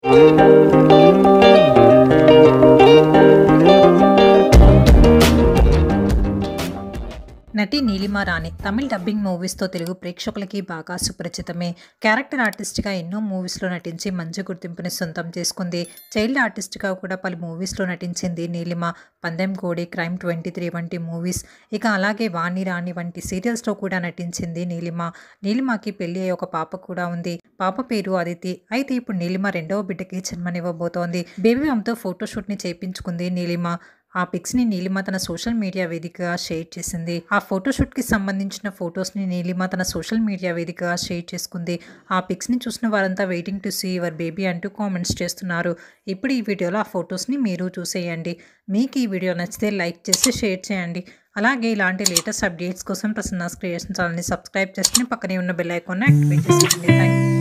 నటి నీలిమా రాణి తమిళ్ డబ్బింగ్ మూవీస్తో తెలుగు ప్రేక్షకులకి బాగా సుపరిచితమే క్యారెక్టర్ ఆర్టిస్ట్గా ఎన్నో మూవీస్లో నటించి మంచి గుర్తింపుని సొంతం చేసుకుంది చైల్డ్ ఆర్టిస్ట్గా కూడా పలు మూవీస్లో నటించింది Neelima Pandem Kodi crime twenty three వంటి మూవీస్ ఇక అలాగే వాణి రాణి వంటి సీరియల్స్లో కూడా నటించింది నీలిమ నీలిమకి పెళ్లి అయ్యే ఒక పాప కూడా ఉంది పాప పేరు అదితి అయితే ఇప్పుడు నీలిమ రెండవ బిడ్డకి జన్మనివ్వబోతోంది బేబీ మమ్తో ఫోటోషూట్ని చేయించుకుంది నీలిమ ఆ పిక్స్ని నీలిమ తన సోషల్ మీడియా వేదికగా షేర్ చేసింది ఆ ఫోటోషూట్కి సంబంధించిన ఫొటోస్ని నీలిమ తన సోషల్ మీడియా వేదికగా షేర్ చేసుకుంది ఆ పిక్స్ని చూసిన వారంతా waiting to see your baby అంటూ కామెంట్స్ చేస్తున్నారు ఇప్పుడు ఈ వీడియోలో ఆ ఫొటోస్ని మీరు చూసేయండి మీకు ఈ వీడియో నచ్చితే లైక్ చేసి షేర్ చేయండి అలాగే ఇలాంటి లేటెస్ట్ అప్డేట్స్ కోసం ప్రసన్నాస్ క్రియేషన్ ఛానల్ని సబ్స్క్రైబ్ చేసుకుని పక్కనే ఉన్న బెల్ ఐకాన్ని యాక్టివేట్ చేసుకోండి థ్యాంక్ యూ